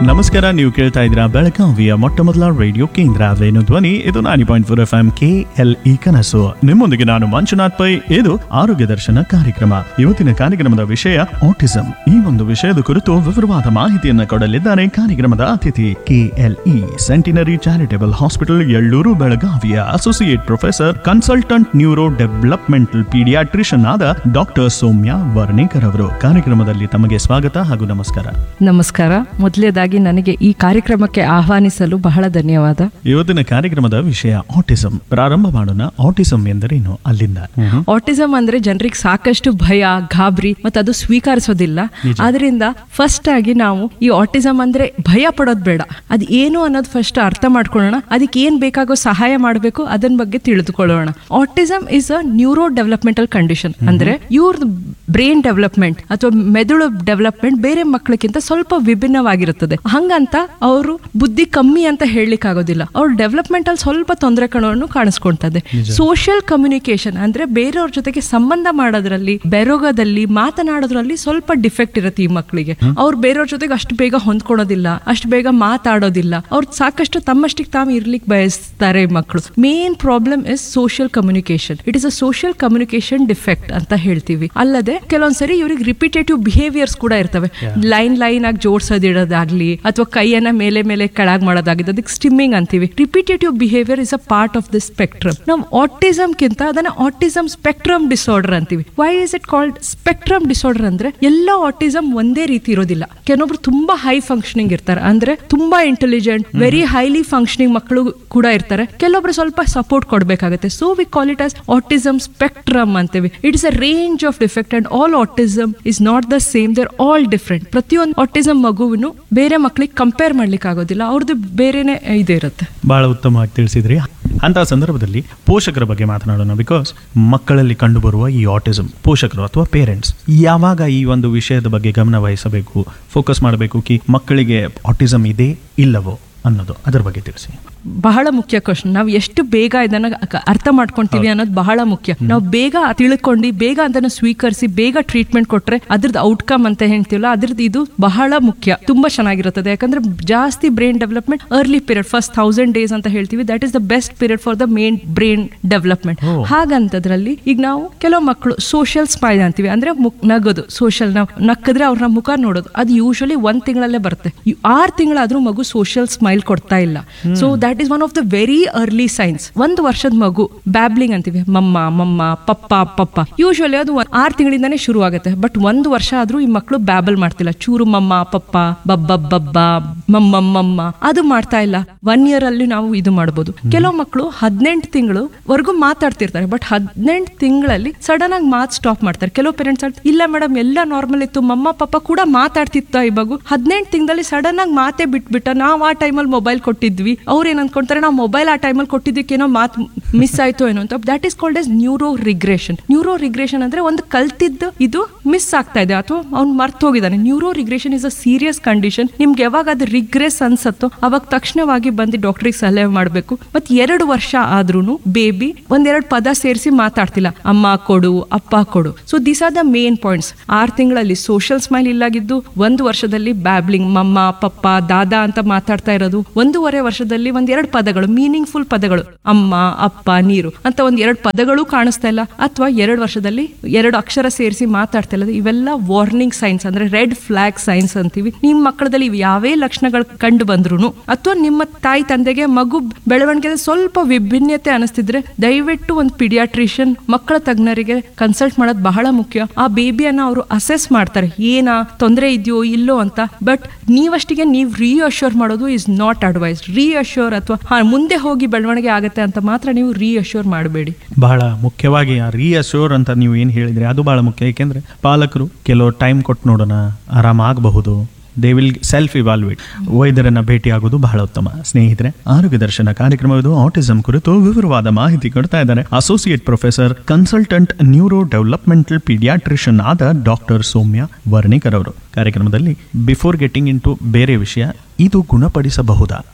ನಮಸ್ಕಾರ ನೀವು ಕೇಳ್ತಾ ಇದ್ದೀರಾ ಬೆಳಗಾವಿಯ ಮೊಟ್ಟ ಮೊದಲ ರೇಡಿಯೋ ಕೇಂದ್ರ ವೇಣು ಧ್ವನಿ ಇದು ನಾನಿ point four F M K L E ಕನಸು ನಿಮ್ಮೊಂದಿಗೆ ನಾನು ಮಂಜುನಾಥ್ ಪೈ ಇದು ಆರೋಗ್ಯ ದರ್ಶನ ಕಾರ್ಯಕ್ರಮ ಇವತ್ತಿನ ಕಾರ್ಯಕ್ರಮದ ವಿಷಯ ಆಟಿಸಂ ಈ ಒಂದು ವಿಷಯದ ಕುರಿತು ವಿವರವಾದ ಮಾಹಿತಿಯನ್ನು ಕೊಡಲಿದ್ದಾರೆ ಕಾರ್ಯಕ್ರಮದ ಅತಿಥಿ K L E centenary charitable hospital Yellur ಬೆಳಗಾವಿಯ associate professor consultant neuro developmental paediatrician ಆದ ಡಾಕ್ಟರ್ ಸೌಮ್ಯ ವರ್ಣೇಕರ್ ಅವರು ಕಾರ್ಯಕ್ರಮದಲ್ಲಿ ತಮಗೆ ಸ್ವಾಗತ ಹಾಗೂ ನಮಸ್ಕಾರ ನಮಸ್ಕಾರ ಮೊದಲನೇದಾಗಿ ನನಗೆ ಈ ಕಾರ್ಯಕ್ರಮಕ್ಕೆ ಆಹ್ವಾನಿಸಲು ಬಹಳ ಧನ್ಯವಾದ ಇವತ್ತಿನ ಕಾರ್ಯಕ್ರಮದ ವಿಷಯ ಆಟಿಸಂ ಪ್ರಾರಂಭ ಮಾಡೋಣ ಆಟಿಸಂ ಎಂದರೇನು ಅಲ್ಲಿಂದ ಆಟಿಸಮ್ ಅಂದ್ರೆ ಜನರಿಗೆ ಸಾಕಷ್ಟು ಭಯ ಗಾಬರಿ ಮತ್ತು ಅದು ಸ್ವೀಕರಿಸೋದಿಲ್ಲ ಆದ್ರಿಂದ ಫಸ್ಟ್ ಆಗಿ ನಾವು ಈ ಆಟಿಸಮ್ ಅಂದ್ರೆ ಭಯ ಪಡೋದು ಬೇಡ ಅದು ಏನು ಅನ್ನೋದು ಫಸ್ಟ್ ಅರ್ಥ ಮಾಡ್ಕೊಳ್ಳೋಣ ಅದಕ್ಕೆ ಏನ್ ಬೇಕಾಗೋ ಸಹಾಯ ಮಾಡಬೇಕು ಅದನ್ನ ಬಗ್ಗೆ ತಿಳಿದುಕೊಳ್ಳೋಣ autism is a neuro developmental condition ಅಂದ್ರೆ ಇವ್ರದ್ದು ಬ್ರೈನ್ ಡೆವಲಪ್ಮೆಂಟ್ ಅಥವಾ ಮೆದುಳು ಡೆವಲಪ್ಮೆಂಟ್ ಬೇರೆ ಮಕ್ಕಳಿಗಿಂತ ಸ್ವಲ್ಪ ವಿಭಿನ್ನವಾಗಿರುತ್ತದೆ ಹಂಗಂತ ಅವರು ಬುದ್ಧಿ ಕಮ್ಮಿ ಅಂತ ಹೇಳಲಿಕ್ಕೆ ಆಗೋದಿಲ್ಲ ಅವ್ರ ಡೆವಲಪ್ಮೆಂಟ್ ಅಲ್ಲಿ ಸ್ವಲ್ಪ ತೊಂದರೆ ಕಣವನ್ನು ಕಾಣಿಸ್ಕೊಂತದೆ ಸೋಷಿಯಲ್ ಕಮ್ಯುನಿಕೇಶನ್ ಅಂದ್ರೆ ಬೇರೆಯವ್ರ ಜೊತೆಗೆ ಸಂಬಂಧ ಮಾಡೋದ್ರಲ್ಲಿ ಬೆರೋಗದಲ್ಲಿ ಮಾತನಾಡೋದ್ರಲ್ಲಿ ಸ್ವಲ್ಪ ಡಿಫೆಕ್ಟ್ ಇರುತ್ತೆ ಈ ಮಕ್ಕಳಿಗೆ ಅವ್ರು ಬೇರೆಯವ್ರ ಜೊತೆಗೆ ಅಷ್ಟು ಬೇಗ ಹೊಂದ್ಕೊಳೋದಿಲ್ಲ ಅಷ್ಟು ಬೇಗ ಮಾತಾಡೋದಿಲ್ಲ ಅವ್ರು ಸಾಕಷ್ಟು ತಮ್ಮಷ್ಟಿಗೆ ತಾವು ಇರ್ಲಿಕ್ಕೆ ಬಯಸ್ತಾರೆ ಮಕ್ಕಳು main problem is social communication it is a social communication defect ಅಂತ ಹೇಳ್ತೀವಿ ಅಲ್ಲದೆ ಕೆಲವೊಂದ್ಸರಿ ಇವ್ರಿಗೆ ರಿಪಿಟೇಟಿವ್ ಬಿಹೇವಿಯರ್ಸ್ ಕೂಡ ಇರ್ತವೆ ಲೈನ್ ಲೈನ್ ಆಗಿ ಜೋಡ್ಸೋದಿಡೋದಾಗ್ಲಿ ಅಥವಾ ಕೈಯನ್ನ ಮೇಲೆ ಮೇಲೆ ಕೆಳಗ್ ಮಾಡೋದಾಗಿದೆ ಅದಕ್ಕೆ ಸ್ಟಿಮ್ಮಿಂಗ್ ಅಂತೀವಿ repetitive behaviour is a part of the spectrum ನಾವು ಆಟಿಸಮ್ ಕಿಂತ ಅದನ್ನ ಆಟಿಸಮ್ ಸ್ಪೆಕ್ಟ್ರಮ್ ಡಿಸಾರ್ಡರ್ ಅಂತೀವಿ why is it called spectrum disorder ಅಂದ್ರೆ ಎಲ್ಲ ಆಟಿಸಮ್ ಒಂದೇ ರೀತಿ ಇರೋದಿಲ್ಲ ಕೆಲವೊಬ್ರು ತುಂಬಾ ಹೈ ಫಂಕ್ಷನಿಂಗ್ ಇರ್ತಾರೆ ಅಂದ್ರೆ ತುಂಬಾ ಇಂಟೆಲಿಜೆಂಟ್ ವೆರಿ ಹೈಲಿ ಫಂಕ್ಷನಿಂಗ್ ಮಕ್ಕಳು ಕೂಡ ಇರ್ತಾರೆ ಕೆಲವೊಬ್ರು ಸ್ವಲ್ಪ ಸಪೋರ್ಟ್ ಕೊಡಬೇಕಾಗುತ್ತೆ so we call it as autism spectrum ಅಂತೀವಿ it is a range of defect and all autism is not the same they're all different ಪ್ರತಿಯೊಂದು ಆಟಿಸಮ್ ಮಗುವನ್ನು ಬೇರೆ ಮಕ್ಕಳಿಗೆ ಕಂಪೇರ್ ಮಾಡ್ಲಿಕ್ಕೆ ಆಗೋದಿಲ್ಲ ಅವ್ರದ್ದು ಬೇರೆನೆ ಇದೇ ಇರುತ್ತೆ ಬಹಳ ಉತ್ತಮವಾಗಿ ತಿಳಿಸಿದ್ರಿ ಅಂತ ಸಂದರ್ಭದಲ್ಲಿ ಪೋಷಕರ ಬಗ್ಗೆ ಮಾತನಾಡೋಣ ಬಿಕಾಸ್ ಮಕ್ಕಳಲ್ಲಿ ಕಂಡುಬರುವ ಈ ಆಟಿಸಂ ಪೋಷಕರು ಅಥವಾ ಪೇರೆಂಟ್ಸ್ ಯಾವಾಗ ಈ ಒಂದು ವಿಷಯದ ಬಗ್ಗೆ ಗಮನ ವಹಿಸಬೇಕು ಫೋಕಸ್ ಮಾಡಬೇಕು ಕಿ ಮಕ್ಕಳಿಗೆ ಆಟಿಸಂ ಇದೆ ಇಲ್ಲವೋ ಅನ್ನೋದು ಅದರ ಬಗ್ಗೆ ತಿಳಿಸಿ ಬಹಳ ಮುಖ್ಯ ಕ್ವಶನ್ ನಾವು ಎಷ್ಟು ಬೇಗ ಇದನ್ನ ಅಕ- ಅರ್ಥ ಮಾಡ್ಕೊಂತೀವಿ ಅನ್ನೋದು ಬಹಳ ಮುಖ್ಯ ನಾವು ಬೇಗ ತಿಳ್ಕೊಂಡು ಬೇಗ ಅದನ್ನ ಸ್ವೀಕರಿಸಿ ಬೇಗ ಟ್ರೀಟ್ಮೆಂಟ್ ಕೊಟ್ರೆ ಅದ್ರದ್ದು ಔಟ್ಕಮ್ ಅಂತ ಹೇಳ್ತೀವಲ್ಲ ಅದ್ರದ್ದು ಇದು ಬಹಳ ಮುಖ್ಯ ತುಂಬಾ ಚೆನ್ನಾಗಿರುತ್ತದೆ ಯಾಕಂದ್ರೆ ಜಾಸ್ತಿ brain development early period first thousand days ಅಂತ ಹೇಳ್ತೀವಿ that is the best period for the main brain development ಹಾಗಂತದ್ರಲ್ಲಿ ಈಗ ನಾವು ಕೆಲವು ಮಕ್ಕಳು ಸೋಷಿಯಲ್ ಸ್ಮೈಲ್ ಅಂತೀವಿ ಅಂದ್ರೆ ಮುಕ್- ನಗೋದು ಸೋಷಿಯಲ್ ನಾವು ನಕ್ಕಿದ್ರೆ ಅವ್ರನ್ನ ಮುಖ ನೋಡೋದು ಅದು ಯೂಶಲಿ ಒಂದ್ ತಿಂಗಳಲ್ಲೇ ಬರುತ್ತೆ ಈ ಆರ್ ತಿಂಗಳಾದ್ರೂ ಮಗು ಸೋಷಿಯಲ್ ಸ್ಮೈಲ್ ಕೊಡ್ತಾ ಇಲ್ಲ so that is one of the very early signs ಒಂದು ವರ್ಷದ ಮಗು ಬ್ಯಾಬ್ಲಿಂಗ್ ಅಂತೀವಿ ಮಮ್ಮ ಮಮ್ಮ ಪಪ್ಪ ಪಪ್ಪ ಯೂಶಲಿ ಅದು ಒಂದ್- ಆರ್ ತಿಂಗಳಿಂದಾನೇ ಶುರು ಆಗುತ್ತೆ ಬಟ್ ಒಂದು ವರ್ಷ ಆದ್ರೂ ಈ ಮಕ್ಕಳು ಬ್ಯಾಬಲ್ ಮಾಡ್ತಿಲ್ಲ ಚೂರು ಮಮ್ಮ ಪಪ್ಪ ಬಬ್ಬ ಬಬ್ಬ ಮಮ್ಮ ಮಮ್ಮ ಅದು ಮಾಡ್ತಾ ಇಲ್ಲ ಒನ್ ಇಯರ್ ಅಲ್ಲಿ ನಾವು ಇದು ಮಾಡಬಹುದು ಕೆಲವು ಮಕ್ಕಳು ಹದಿನೆಂಟು ತಿಂಗಳು ವರ್ಗು ಮಾತಾಡ್ತಿರ್ತಾರೆ ಬಟ್ ಹದಿನೆಂಟು ತಿಂಗಳಲ್ಲಿ ಸಡನ್ ಆಗಿ ಮಾತು ಸ್ಟಾಪ್ ಮಾಡ್ತಾರೆ ಕೆಲವು ಪೇರೆಂಟ್ಸ್ ಇಲ್ಲ ಮೇಡಮ್ ಎಲ್ಲ ನಾರ್ಮಲ್ ಇತ್ತು ಮಮ್ಮ ಪಾಪ ಕೂಡ ಮಾತಾಡ್ತಿತ್ತ ಈ ಮಗು ಹದಿನೆಂಟು ತಿಂಗಳಲ್ಲಿ ಸಡನ್ ಆಗಿ ಮಾತೇ ಬಿಟ್ಬಿಟ್ಟ ನಾವು ಆ ಟೈಮಲ್ಲಿ ಮೊಬೈಲ್ ಕೊಟ್ಟಿದ್ವಿ ಅವ್ರು ಏನ್ ಅನ್ಕೊಂತಾರೆ ನಾವು ಮೊಬೈಲ್ ಆ ಟೈಮಲ್ಲಿ ಕೊಟ್ಟಿದ್ದಕ್ಕೇನೋ ಮಾತು ಮಿಸ್ ಆಯ್ತು ಏನೋ ಅಂತ that is called as neuro regression neuro regression ಅಂದ್ರೆ ಒಂದು ಕಲ್ತಿದ್ದು ಇದು ಮಿಸ್ ಆಗ್ತಾ ಇದೆ ಅಥವಾ ಅವ್ನು ಮರ್ತ್ ಹೋಗಿದ್ದಾನೆ neuro regression is a serious condition ನಿಮ್ಗೆ ಯಾವಾಗ ಅದು ರಿಗ್ರೆಸ್ ಅನ್ಸತ್ತೋ ಅವಾಗ ತಕ್ಷಣವಾಗಿ ಬಂದು ಡಾಕ್ಟ್ರಿಗೆ ಸಲಹೆ ಮಾಡಬೇಕು ಮತ್ ಎರಡು ವರ್ಷ ಆದ್ರೂ ಬೇಬಿ ಒಂದೆರಡು ಪದ ಸೇರಿಸಿ ಮಾತಾಡ್ತಿಲ್ಲ ಅಮ್ಮ ಕೊಡು ಅಪ್ಪ ಕೊಡು so this are the main points ಆರು ತಿಂಗಳಲ್ಲಿ ಸೋಷಿಯಲ್ ಸ್ಮೈಲ್ ಇಲ್ಲಾಗಿದ್ದು ಒಂದು ವರ್ಷದಲ್ಲಿ ಬ್ಯಾಬ್ಲಿಂಗ್ ಮಮ್ಮ ಪಪ್ಪ ದಾದಾ ಅಂತ ಮಾತಾಡ್ತಾ ಇರೋದು ಒಂದೂವರೆ ವರ್ಷದಲ್ಲಿ ಒಂದೆರಡು ಪದಗಳು ಮೀನಿಂಗ್ಫುಲ್ ಪದಗಳು ಅಮ್ಮ ಅಪ್ಪ ನೀರು ಅಂತ ಒಂದ್ ಎರಡು ಪದಗಳು ಕಾಣಿಸ್ತಾ ಇಲ್ಲ ಅಥವಾ ಎರಡು ವರ್ಷದಲ್ಲಿ ಎರಡು ಅಕ್ಷರ ಸೇರಿಸಿ ಮಾತಾಡ್ತಾ ಇಲ್ಲ ಇವೆಲ್ಲ ವಾರ್ನಿಂಗ್ ಸೈನ್ಸ್ ಅಂದ್ರೆ ರೆಡ್ ಫ್ಲಾಗ್ ಸೈನ್ಸ್ ಅಂತೀವಿ ನಿಮ್ ಮಕ್ಕಳದಲ್ಲಿ ಇವ್ ಯಾವೇ ಲಕ್ಷಣಗಳು ಕಂಡು ಬಂದ್ರು ಅಥವಾ ನಿಮ್ಮ ತಾಯಿ ತಂದೆಗೆ ಮಗು ಬೆಳವಣಿಗೆ ಸ್ವಲ್ಪ ವಿಭಿನ್ನತೆ ಅನಿಸ್ತಿದ್ರೆ ದಯವಿಟ್ಟು ಒಂದು ಪಿಡಿಯಾಟ್ರಿಷಿಯನ್ ಮಕ್ಕಳ ತಜ್ಞರಿಗೆ ಕನ್ಸಲ್ಟ್ ಮಾಡೋದು ಬಹಳ ಮುಖ್ಯ ಆ ಬೇಬಿಯನ್ನ ಅವರು ಅಸೆಸ್ ಮಾಡ್ತಾರೆ ಏನಾ ತೊಂದರೆ ಇದೆಯೋ ಇಲ್ಲೋ ಅಂತ ಬಟ್ ನೀವಷ್ಟಿಗೆ ನೀವು ರೀಅಶ್ಯೂರ್ ಮಾಡೋದು ಇಸ್ ನಾಟ್ ಅಡ್ವೈಸ್ ರೀಅಶ್ಯೂರ್ ಅಥವಾ ಹಾ ಮುಂದೆ ಹೋಗಿ ಬೆಳವಣಿಗೆ ಆಗುತ್ತೆ ಅಂತ ಮಾತ್ರ ನೀವು ರೀಅಶ್ಯೂರ್ ಮಾಡಬೇಡಿ ಬಹಳ ಮುಖ್ಯವಾಗಿ ಆ ರೀಅಶ್ಯೂರ್ ಅಂತ ನೀವು ಏನು ಹೇಳಿದ್ರಿ ಅದು ಬಹಳ ಮುಖ್ಯ ಏಕೆಂದ್ರೆ ಪಾಲಕರು ಕೆಲವು ಟೈಮ್ ಕೊಟ್ಟು ನೋಡೋಣ ಆರಾಮಾಗಬಹುದು ದೇ ವಿಲ್ ಸೆಲ್ಫ್ ಇವಾಲ್ವೇಟ್ ವೈದ್ಯರನ್ನ ಭೇಟಿಯಾಗೋದು ಬಹಳ ಉತ್ತಮ ಸ್ನೇಹಿತರೆ ಆರೋಗ್ಯ ದರ್ಶನ ಕಾರ್ಯಕ್ರಮವಿದು ಆಟಿಸಂ ಕುರಿತು ವಿವರವಾದ ಮಾಹಿತಿ ಕೊಡ್ತಾ ಇದ್ದಾರೆ associate professor consultant neuro developmental paediatrician ಆದ ಡಾಕ್ಟರ್ ಸೌಮ್ಯ ವರ್ಣಿಕರ್ ಅವರು ಕಾರ್ಯಕ್ರಮದಲ್ಲಿ ಬಿಫೋರ್ ಗೆಟಿಂಗ್ ಇನ್ ಟು ಬೇರೆ ವಿಷಯ ಇದು ಗುಣಪಡಿಸಬಹುದಾ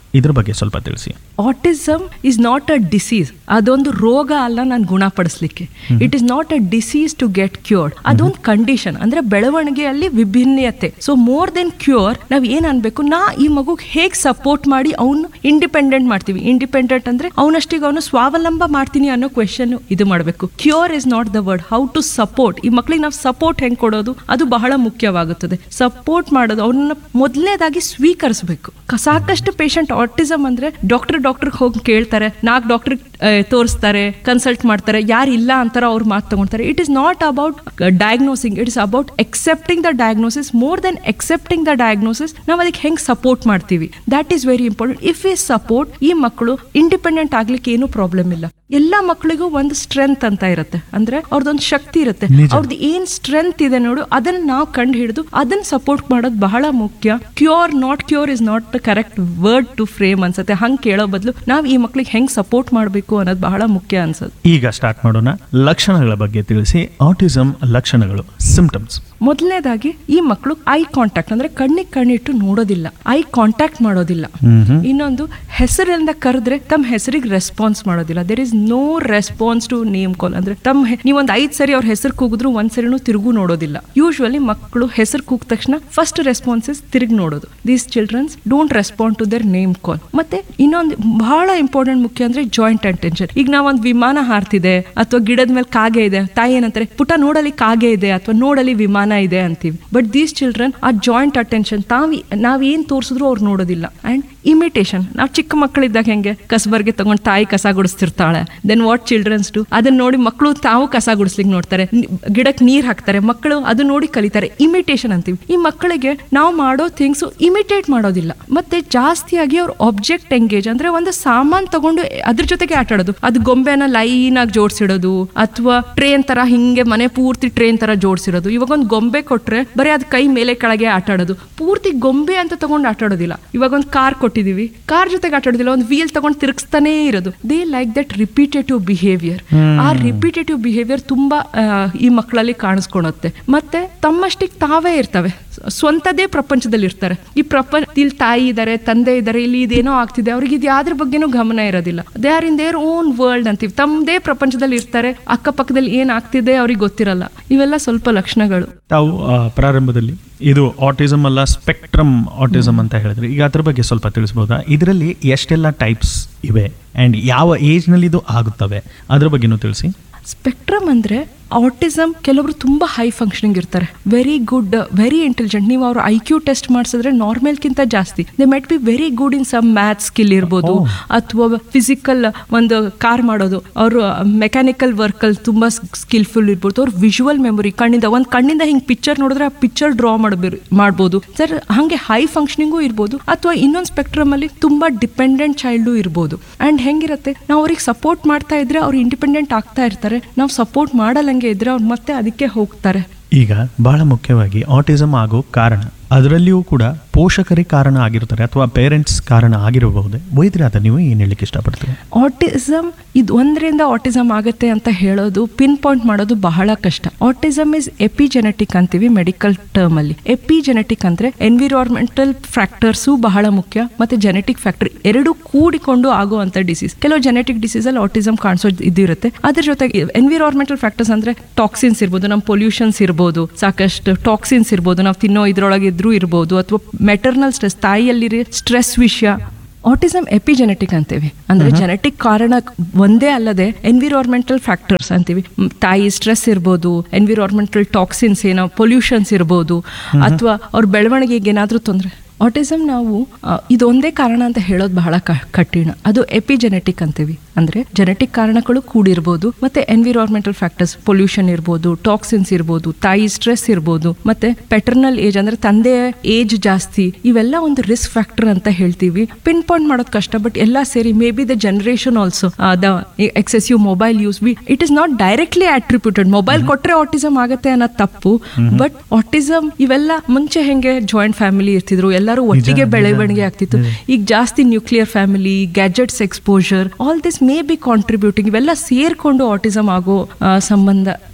ಇದ್ರ ಬಗ್ಗೆ ಸ್ವಲ್ಪ ತಿಳಿಸಿ autism is not a disease ಅದೊಂದು ರೋಗ ಅಲ್ಲ ನಾನು ಗುಣಪಡಿಸ್ಲಿಕ್ಕೆ it is not a disease to get cured ಅದೊಂದು ಕಂಡೀಷನ್ ಅಂದ್ರೆ ಬೆಳವಣಿಗೆಯಲ್ಲಿ ವಿಭಿನ್ನತೆ ಸೊ ಮೋರ್ ದೆನ್ ಕ್ಯೂರ್ ನಾವ್ ಏನ್ ಅನ್ಬೇಕು ನಾ ಈ ಮಗುಗೆ ಹೇಗ್ ಸಪೋರ್ಟ್ ಮಾಡಿ ಅವನು ಇಂಡಿಪೆಂಡೆಂಟ್ ಮಾಡ್ತೀವಿ ಇಂಡಿಪೆಂಡೆಂಟ್ ಅಂದ್ರೆ ಅವನಷ್ಟಿಗೆ ಅವನು ಸ್ವಾವಲಂಬ ಮಾಡ್ತೀನಿ ಅನ್ನೋ ಕ್ವೆಶನ್ ಇದು ಮಾಡಬೇಕು cure is not the word how to support ಈ ಮಕ್ಳಿಗೆ ನಾವು ಸಪೋರ್ಟ್ ಹೆಂಗ್ ಕೊಡೋದು ಅದು ಬಹಳ ಮುಖ್ಯವಾಗುತ್ತದೆ ಸಪೋರ್ಟ್ ಮಾಡೋದು ಅವ್ರನ್ನ ಮೊದಲನೇದಾಗಿ ಸ್ವೀಕರಿಸಬೇಕು ಸಾಕಷ್ಟು ಪೇಷಂಟ್ ಆಟಿಸಮ್ ಅಂದ್ರೆ ಡಾಕ್ಟರ್ ಡಾಕ್ಟರ್ ಹೋಗಿ ಕೇಳ್ತಾರೆ ನಾಲ್ಕು ಡಾಕ್ಟರ್ ತೋರಿಸ್ತಾರೆ ಕನ್ಸಲ್ಟ್ ಮಾಡ್ತಾರೆ ಯಾರು ಇಲ್ಲ ಅಂತಾರ ಅವ್ರ ಮಾತು ತಗೊಳ್ತಾರೆ it is not about diagnosing it is about accepting the diagnosis more than accepting the diagnosis ನಾವು ಅದಕ್ಕೆ ಹೆಂಗ್ ಸಪೋರ್ಟ್ ಮಾಡ್ತೀವಿ that is very important if ಈ ಸಪೋರ್ಟ್ ಈ ಮಕ್ಕಳು ಇಂಡಿಪೆಂಡೆಂಟ್ ಆಗ್ಲಿಕ್ಕೆ ಏನು ಪ್ರಾಬ್ಲಮ್ ಇಲ್ಲ ಎಲ್ಲ ಮಕ್ಕಳಿಗೂ ಒಂದು ಸ್ಟ್ರೆಂತ್ ಅಂತ ಇರುತ್ತೆ ಅಂದ್ರೆ ಅವ್ರದ್ದೊಂದು ಶಕ್ತಿ ಇರುತ್ತೆ ನಿಜ. ಅವ್ರದ್ದು ಏನ್ ಸ್ಟ್ರೆಂತ್ ಇದೆ ನೋಡು ಅದನ್ನ ನಾವು ಕಂಡು ಹಿಡಿದು ಅದನ್ನ ಸಪೋರ್ಟ್ ಮಾಡೋದು ಬಹಳ ಮುಖ್ಯ cure not cure is not the correct word to frame ಅನ್ಸುತ್ತೆ ಹಂಗೆ ಕೇಳೋ ಬದಲು ನಾವು ಈ ಮಕ್ಳಿಗೆ ಹೆಂಗ್ ಸಪೋರ್ಟ್ ಮಾಡಬೇಕು ಅನ್ನೋದು ಬಹಳ ಮುಖ್ಯ ಅನ್ಸುತ್ತೆ ಈಗ ಸ್ಟಾರ್ಟ್ ಮಾಡೋಣ ಲಕ್ಷಣಗಳ ಬಗ್ಗೆ ತಿಳಿಸಿ ಆಟಿಸಮ್ ಲಕ್ಷಣಗಳು ಸಿಂಪ್ಟಮ್ಸ್ ಮೊದಲನೇದಾಗಿ ಈ ಮಕ್ಕಳು ಐ ಕಾಂಟ್ಯಾಕ್ಟ್ ಅಂದ್ರೆ ಕಣ್ಣಿಗೆ ಕಣ್ಣಿಟ್ಟು ನೋಡೋದಿಲ್ಲ ಐ ಕಾಂಟ್ಯಾಕ್ಟ್ ಮಾಡೋದಿಲ್ಲ ಇನ್ನೊಂದು ಹೆಸರಿಂದ ಕರೆದ್ರೆ ತಮ್ಮ ಹೆಸರಿಗೆ ರೆಸ್ಪಾನ್ಸ್ ಮಾಡೋದಿಲ್ಲ there is no response to name call ಅಂದ್ರೆ ತಮ್ಮ ಹೆ- ನೀವೊಂದ್ ಐದ್ ಸರಿ ಅವ್ರ ಹೆಸರು ಕೂಗಿದ್ರು ಒಂದ್ ಸರಿನೂ ತಿರುಗು ನೋಡೋದಿಲ್ಲ ಯೂಶುವಲಿ ಮಕ್ಕಳು ಹೆಸರು ಕೂಗ ತಕ್ಷಣ ಫಸ್ಟ್ ರೆಸ್ಪಾನ್ಸಸ್ ತಿರುಗಿ ನೋಡೋದು these childrens don't respond to their name call ಮತ್ತೆ ಇನ್ನೊಂದು ಬಹಳ ಇಂಪಾರ್ಟೆಂಟ್ ಮುಖ್ಯ ಅಂದ್ರೆ ಜಾಯಿಂಟ್ ಅಟೆನ್ಷನ್ ಈಗ ನಾವೊಂದು ವಿಮಾನ ಹಾರ್ತಿದೆ ಅಥವಾ ಗಿಡದ ಮೇಲೆ ಕಾಗೆ ಇದೆ ತಾಯಿ ಏನಂತಾರೆ ಪುಟ ನೋಡಲಿ ಕಾಗೆ ಇದೆ ಅಥವಾ ನೋಡಲಿ ವಿಮಾನ ಇದೆ ಅಂತೀವಿ ಬಟ್ ದೀಸ್ ಚಿಲ್ಡ್ರನ್ ಆ ಜಾಯಿಂಟ್ ಅಟೆನ್ಷನ್ ತಾವ್ ನಾವ್ ಏನ್ ತೋರಿಸಿದ್ರು ಅವ್ರು ನೋಡೋದಿಲ್ಲ ಅಂಡ್ ಇಮಿಟೇಷನ್ ನಾವು ಚಿಕ್ಕ ಮಕ್ಕಳಿದ್ದಾಗ ಹೆಂಗೆ ಕಸಬರ್ಗೆ ತಗೊಂಡು ತಾಯಿ ಕಸ ಗುಡಿಸ್ತಿರ್ತಾಳೆ ದೆನ್ ವಾಟ್ ಚಿಲ್ಡ್ರನ್ಸ್ ಡು ಅದನ್ನ ನೋಡಿ ಮಕ್ಕಳು ತಾವು ಕಸ ಗುಡಿಸ್ಲಿಕ್ಕೆ ನೋಡ್ತಾರೆ ನಿ- ಗಿಡಕ್ಕೆ ನೀರ್ ಹಾಕ್ತಾರೆ ಮಕ್ಕಳು ಅದು ನೋಡಿ ಕಲಿತಾರೆ ಇಮಿಟೇಷನ್ ಅಂತೀವಿ ಈ ಮಕ್ಕಳಿಗೆ ನಾವು ಮಾಡೋ ಥಿಂಗ್ಸ್ ಇಮಿಟೇಟ್ ಮಾಡೋದಿಲ್ಲ ಮತ್ತೆ ಜಾಸ್ತಿಯಾಗಿ ಅವ್ರ ಆಬ್ಜೆಕ್ಟ್ ಎಂಗೇಜ್ ಅಂದ್ರೆ ಒಂದು ಸಾಮಾನ್ ತಗೊಂಡು ಅದ್ರ ಜೊತೆಗೆ ಆಟ ಆಡೋದು ಅದು ಗೊಂಬೆನ ಲೈನ್ ಆಗಿ ಜೋಡಿಸಿಡೋದು ಅಥವಾ ಟ್ರೇನ್ ತರ ಹಿಂಗೆ ಮನೆ ಪೂರ್ತಿ ಟ್ರೇನ್ ತರ ಜೋಡಿಸಿರೋದು ಇವಾಗ ಒಂದು ಗೊಂಬೆ ಕೊಟ್ರೆ ಬರೀ ಅದ್ ಕೈ ಮೇಲೆ ಕೆಳಗೆ ಆಟ ಆಡೋದು ಪೂರ್ತಿ ಗೊಂಬೆ ಅಂತ ತಗೊಂಡು ಆಟ ಆಡೋದಿಲ್ಲ ಇವಾಗ ಒಂದು ಕಾರ್ ಕೊಟ್ಟಿದೀವಿ ಕಾರ್ ಜೊತೆಗೆ ಆಟ ಆಡೋದಿಲ್ಲ ಒಂದು ವೀಲ್ ತಗೊಂಡು ತಿರುಗಿಸ್ತಾನೆ ಇರೋದು they like that repetitive behaviour ಆ ರಿಪೀಟೇಟಿವ್ ಬಿಹೇವಿಯರ್ ತುಂಬಾ ಆ, ಈ ಮಕ್ಕಳಲ್ಲಿ ಕಾಣಿಸ್ಕೊಳುತ್ತೆ ಮತ್ತೆ ತಮ್ಮಷ್ಟಿಗೆ ತಾವೇ ಇರ್ತವೆ ಸ್- ಸ್ವಂತದೇ ಪ್ರಪಂಚದಲ್ಲಿ ಇರ್ತಾರೆ ಈ ಪ್ರಪಂಚ ಇಲ್ಲಿ ತಾಯಿ ಇದ್ದಾರೆ ತಂದೆ ಇದ್ದಾರೆ ಇಲ್ಲಿ ಇದೇನೋ ಆಗ್ತಿದೆ ಅವ್ರಿಗೆ ಇದು ಯಾವ್ದ್ರ ಬಗ್ಗೆನೂ ಗಮನ ಇರೋದಿಲ್ಲ they are in their own world ಅಂತೀವಿ ತಮ್ಮದೇ ಪ್ರಪಂಚದಲ್ಲಿ ಇರ್ತಾರೆ ಅಕ್ಕಪಕ್ಕದಲ್ಲಿ ಏನ್ ಆಗ್ತಿದೆ ಅವ್ರಿಗೆ ಗೊತ್ತಿರಲ್ಲ ಇವೆಲ್ಲ ಸ್ವಲ್ಪ ಲಕ್ಷಣಗಳು ತಾವು ಆ, ಪ್ರಾರಂಭದಲ್ಲಿ ಇದು ಆಟಿಸಮ್ ಅಲ್ಲ ಸ್ಪೆಕ್ಟ್ರಮ್ ಆಟಿಸಮ್ ಅಂತ ಹೇಳಿದ್ರೆ ಈಗ ಅದ್ರ ಬಗ್ಗೆ ಸ್ವಲ್ಪ ತಿಳಿಸ್ಬೋದಾ ಇದರಲ್ಲಿ ಎಷ್ಟೆಲ್ಲ ಟೈಪ್ಸ್ ಇವೆ ಅಂಡ್ ಯಾವ ಏಜ್ ನಲ್ಲಿ ಇದು ಆಗುತ್ತವೆ ಅದ್ರ ಬಗ್ಗೆನೂ ತಿಳಿಸಿ ಸ್ಪೆಕ್ಟ್ರಮ್ ಅಂದ್ರೆ ಆಟಿಸಮ್ ಕೆಲವರು ತುಂಬಾ ಹೈ ಫಂಕ್ಷನಿಂಗ್ ಇರ್ತಾರೆ ವೆರಿ ಗುಡ್ ವೆರಿ ಇಂಟೆಲಿಜೆಂಟ್ ನೀವು ಅವ್ರ ಐ ಕ್ಯೂ ಟೆಸ್ಟ್ ಮಾಡಿಸಿದ್ರೆ ನಾರ್ಮಲ್ಗಿಂತ ಜಾಸ್ತಿ they might be very good in some maths skill ಇರ್ಬೋದು Oh. ಅಥವಾ ಫಿಸಿಕಲ್ ಒಂದು ಕಾರ್ ಮಾಡೋದು ಅವರು ಮೆಕ್ಯಾನಿಕಲ್ ವರ್ಕಲ್ಲಿ ತುಂಬಾ ಸ್ಕಿಲ್ಫುಲ್ ಇರ್ಬೋದು ಅವ್ರ ವಿಜುವಲ್ ಮೆಮೊರಿ ಕಣ್ಣಿಂದ ಒಂದು ಕಣ್ಣಿಂದ ಹಿಂಗೆ ಪಿಕ್ಚರ್ ನೋಡಿದ್ರೆ ಆ ಪಿಕ್ಚರ್ ಡ್ರಾ ಮಾಡಬೇಕು ಮಾಡ್ಬೋದು ಸರ್ ಹಾಗೆ ಹೈ ಫಂಕ್ಷನಿಂಗು ಇರ್ಬೋದು ಅಥವಾ ಇನ್ನೊಂದು ಸ್ಪೆಕ್ಟ್ರಮ್ ಅಲ್ಲಿ ತುಂಬಾ ಡಿಪೆಂಡೆಂಟ್ ಚೈಲ್ಡು ಇರ್ಬೋದು ಅಂಡ್ ಹೆಂಗಿರುತ್ತೆ ನಾವು ಅವ್ರಿಗೆ ಸಪೋರ್ಟ್ ಮಾಡ್ತಾ ಇದ್ರೆ ಅವ್ರು ಇಂಡಿಪೆಂಡೆಂಟ್ ಆಗ್ತಾ ಇರ್ತಾರೆ ನಾವು ಸಪೋರ್ಟ್ ಮಾಡಲ್ಲಂಗೆ ಇದ್ರೆ ಅವ್ರು ಮತ್ತೆ ಅದಕ್ಕೆ ಹೋಗ್ತಾರೆ ಈಗ ಬಹಳ ಮುಖ್ಯವಾಗಿ ಆಟಿಸಮ್ ಆಗೋ ಕಾರಣ ಅದರಲ್ಲಿಯೂ ಕೂಡ ಪೋಷಕರೇ ಕಾರಣ ಆಗಿರ್ತಾರೆ ಅಥವಾ ಪೇರೆಂಟ್ಸ್ ಕಾರಣ ಆಗಿರಬಹುದೇ ವೈದ್ಯರಾದ ನೀವು ಏನು ಹೇಳಲಿಕ್ಕೆ ಇಷ್ಟಪಡ್ತೀವಿ ಆಟಿಸಮ್ ಇದು ಒಂದರಿಂದ ಆಟಿಸಮ್ ಆಗುತ್ತೆ ಅಂತ ಹೇಳೋದು ಪಿನ್ ಪಾಯಿಂಟ್ ಮಾಡೋದು ಬಹಳ ಕಷ್ಟ ಆಟಿಸಮ್ ಇಸ್ ಎಪಿಜೆನೆಟಿಕ್ ಅಂತೀವಿ ಮೆಡಿಕಲ್ ಟರ್ಮ್ ಅಲ್ಲಿ ಎಪಿಜೆನೆಟಿಕ್ ಅಂದ್ರೆ ಎನ್ವಿರಾನ್ಮೆಂಟಲ್ ಫ್ಯಾಕ್ಟರ್ಸು ಬಹಳ ಮುಖ್ಯ ಮತ್ತೆ ಜೆನೆಟಿಕ್ ಫ್ಯಾಕ್ಟರ್ ಎರಡು ಕೂಡಿಕೊಂಡು ಆಗುವಂತ ಡಿಸೀಸ್ ಕೆಲವು ಜೆನೆಟಿಕ್ ಡಿಸೀಸ್ ಅಲ್ಲಿ ಆಟಿಸಮ್ ಕಾಣಿಸೋ ಇದಿರುತ್ತೆ ಅದ್ರ ಜೊತೆಗೆ ಎನ್ವಿರಾನ್ಮೆಂಟಲ್ ಫ್ಯಾಕ್ಟರ್ಸ್ ಅಂದ್ರೆ ಟಾಕ್ಸಿನ್ಸ್ ಇರ್ಬೋದು ನಮ್ಮ ಪೊಲ್ಯೂಷನ್ಸ್ ಇರ್ಬೋದು ಸಾಕಷ್ಟು ಟಾಕ್ಸಿನ್ಸ್ ಇರ್ಬೋದು ನಾವು ತಿನ್ನೋ ಇದ್ರೊಳಗೆ ಇದ್ರೂ ಇರ್ಬೋದು ಅಥವಾ ಮೆಟರ್ನಲ್ ಸ್ಟ್ರೆಸ್ ತಾಯಿಯಲ್ಲಿ ಸ್ಟ್ರೆಸ್ ವಿಷಯ ಆಟಿಸಮ್ ಎಪಿಜೆನೆಟಿಕ್ ಅಂತೀವಿ ಅಂದ್ರೆ ಜೆನೆಟಿಕ್ ಕಾರಣ ಒಂದೇ ಅಲ್ಲದೆ ಎನ್ವಿರಾನ್ಮೆಂಟಲ್ ಫ್ಯಾಕ್ಟರ್ಸ್ ಅಂತೀವಿ ಮ್, ತಾಯಿ ಸ್ಟ್ರೆಸ್ ಇರ್ಬೋದು ಎನ್ವಿರಾನ್ಮೆಂಟಲ್ ಟಾಕ್ಸಿನ್ಸ್ ಏನೋ ಪೊಲ್ಯೂಷನ್ಸ್ ಇರ್ಬೋದು ಅಥವಾ ಅವ್ರ ಬೆಳವಣಿಗೆಗೆ ಏನಾದ್ರೂ ತೊಂದರೆ ಆಟಿಸಮ್ ನಾವು ಆ, ಇದೊಂದೇ ಕಾರಣ ಅಂತ ಹೇಳೋದು ಬಹಳ ಕ- ಕಠಿಣ ಅದು ಎಪಿಜೆನೆಟಿಕ್ ಅಂತೀವಿ ಅಂದ್ರೆ ಜೆನೆಟಿಕ್ ಕಾರಣಗಳು ಕೂಡಿರ್ಬೋದು ಮತ್ತೆ ಎನ್ವಿರಾನ್ಮೆಂಟಲ್ ಫ್ಯಾಕ್ಟರ್ಸ್ ಪೊಲ್ಯೂಷನ್ ಇರ್ಬೋದು ಟಾಕ್ಸಿನ್ಸ್ ಇರ್ಬೋದು ತಾಯಿ ಸ್ಟ್ರೆಸ್ ಇರ್ಬೋದು ಮತ್ತೆ ಪೆಟರ್ನಲ್ ಏಜ್ ಅಂದ್ರೆ ತಂದೆ ಏಜ್ ಜಾಸ್ತಿ ಇವೆಲ್ಲ ಒಂದು ರಿಸ್ಕ್ ಫ್ಯಾಕ್ಟರ್ ಅಂತ ಹೇಳ್ತೀವಿ ಪಿನ್ ಪಾಯಿಂಟ್ ಮಾಡೋದು ಕಷ್ಟ ಬಟ್ ಎಲ್ಲ ಸೇರಿ maybe the generation also the excessive mobile use we it is not directly attributed mobile ಕೊಟ್ರೆ ಆಟಿಸಮ್ ಆಗುತ್ತೆ ಅನ್ನೋದು ತಪ್ಪು ಬಟ್ ಆಟಿಸಮ್ ಇವೆಲ್ಲ ಮುಂಚೆ ಹೆಂಗೆ ಜಾಯಿಂಟ್ ಫ್ಯಾಮಿಲಿ ಇರ್ತಿದ್ರು ಎಲ್ಲರೂ ಒಟ್ಟಿಗೆ ನಿಜ, ಬೆಳವಣಿಗೆ ಆಗ್ತಿತ್ತು ನಿಜ. ಈಗ ಜಾಸ್ತಿ nuclear family gadgets exposure all this may be contributing ಇವೆಲ್ಲ ಸೇರ್ಕೊಂಡು ಆಟಿಸಮ್ ಆಗೋ ಆ, ಸಂಬಂಧ